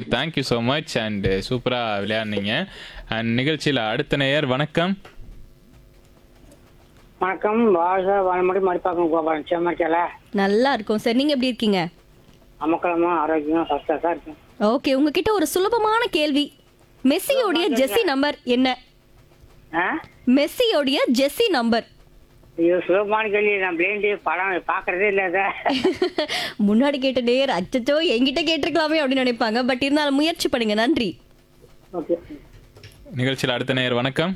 thank you so much and சூப்பராக விளையாடுனீங்க and நிகழ்ச்சியில் அடுத்த நேயர் வணக்கம் வணக்கம் வாழ்க வளமுறை மடிப்பாக்கம் கோபாலன் சேமர்க்கல நல்லா இருக்கும் சார் நீங்க எப்படி இருக்கீங்க அமக்கலமா ஆரோக்கியமா ஃபர்ஸ்ட் கிளாஸா இருக்கும் ஓகே உங்ககிட்ட ஒரு சுலபமான கேள்வி மெஸ்ஸியோடைய ஜெஸ்ஸி நம்பர் என்ன ஆ மெஸ்ஸியோடைய ஜெஸ்ஸி நம்பர் இது சுலபமான கேள்வி நான் பிளைண்டு படம் பார்க்கறதே இல்லை அதை முன்னாடி கேட்ட நேர் அச்சச்சோ என்கிட்ட கேட்டிருக்கலாமே அப்படின்னு நினைப்பாங்க பட் இருந்தாலும் முயற்சி பண்ணுங்க நன்றி ஓகே நிகழ்ச்சியில் அடுத்த நேயர் வணக்கம்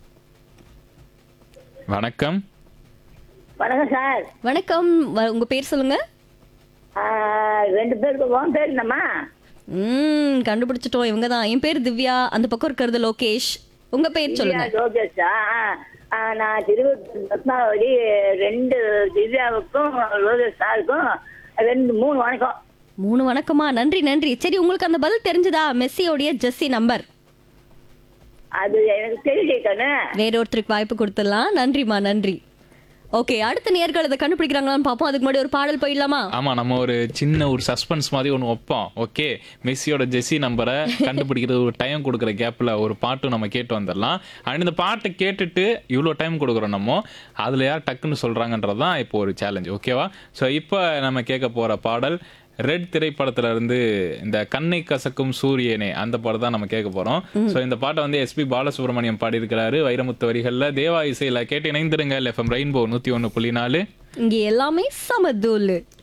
வணக்கம் வணக்கம் சார் வணக்கம் வ- உங்க பேர் சொல்லுங்க ஆ, ரெண்டு பேருக்கு உன் பேர் என்னம்மா ம் கண்டுபிடிச்சிட்டோம் இவங்க தான் என் பேர் திவ்யா அந்த பக்கம் இருக்கிறது லோகேஷ் உங்க பேர் சொல்லுங்க திவ்யா லோகேஷா ஆ, நான் திருவள்ளூர் பத்மாவதி ரெண்டு திவ்யாவுக்கும் லோகேஷ் சாருக்கும் ரெண்டு மூணு வணக்கம் மூணு வணக்கமா நன்றி நன்றி சரி உங்களுக்கு அந்த பதில் தெரிஞ்சதா மெஸ்ஸியோடைய ஜெஸ்ஸி நம்பர் அது எனக்கு தெரியல கண்ணு வேற ஒருத்தருக்கு வாய்ப்பு கொடுத்துடலாம் நன்றிமா நன்றி ஓகே அடுத்த நேர்கள் இதை கண்டுபிடிக்கிறாங்களான்னு பார்ப்போம் அதுக்கு முன்னாடி ஒரு பாடல் போயிடலாமா ஆமா நம்ம ஒரு சின்ன ஒரு சஸ்பென்ஸ் மாதிரி ஒன்று வைப்போம் ஓகே மெஸ்ஸியோட ஜெஸ்ஸி நம்பரை கண்டுபிடிக்கிறது ஒரு டைம் கொடுக்குற கேப்பில் ஒரு பாட்டும் நம்ம கேட்டு வந்துடலாம் அண்ட் இந்த பாட்டை கேட்டுட்டு இவ்வளோ டைம் கொடுக்குறோம் நம்ம அதில் யார் டக்குன்னு சொல்கிறாங்கன்றது தான் இப்போ ஒரு சேலஞ்ச் ஓகேவா ஸோ இப்போ நம்ம கேட்க போகிற பாடல் ரெட் திரைப்படத்துல இருந்து இந்த கண்ணை கசக்கும் சூரியனே அந்த பாடம் தான் நம்ம கேட்க போறோம் ஸோ இந்த பாட்டை வந்து எஸ்பி பாலசுப்ரமணியம் பாடியிருக்கிறாரு வைரமுத்து வரிகளில் தேவா இசையில் கேட்டு இணைந்திருங்க எஃப்எம் ரெயின்போ நூற்றி ஒன்று புள்ளி நாலு இங்க எல்லாமே சமதூலு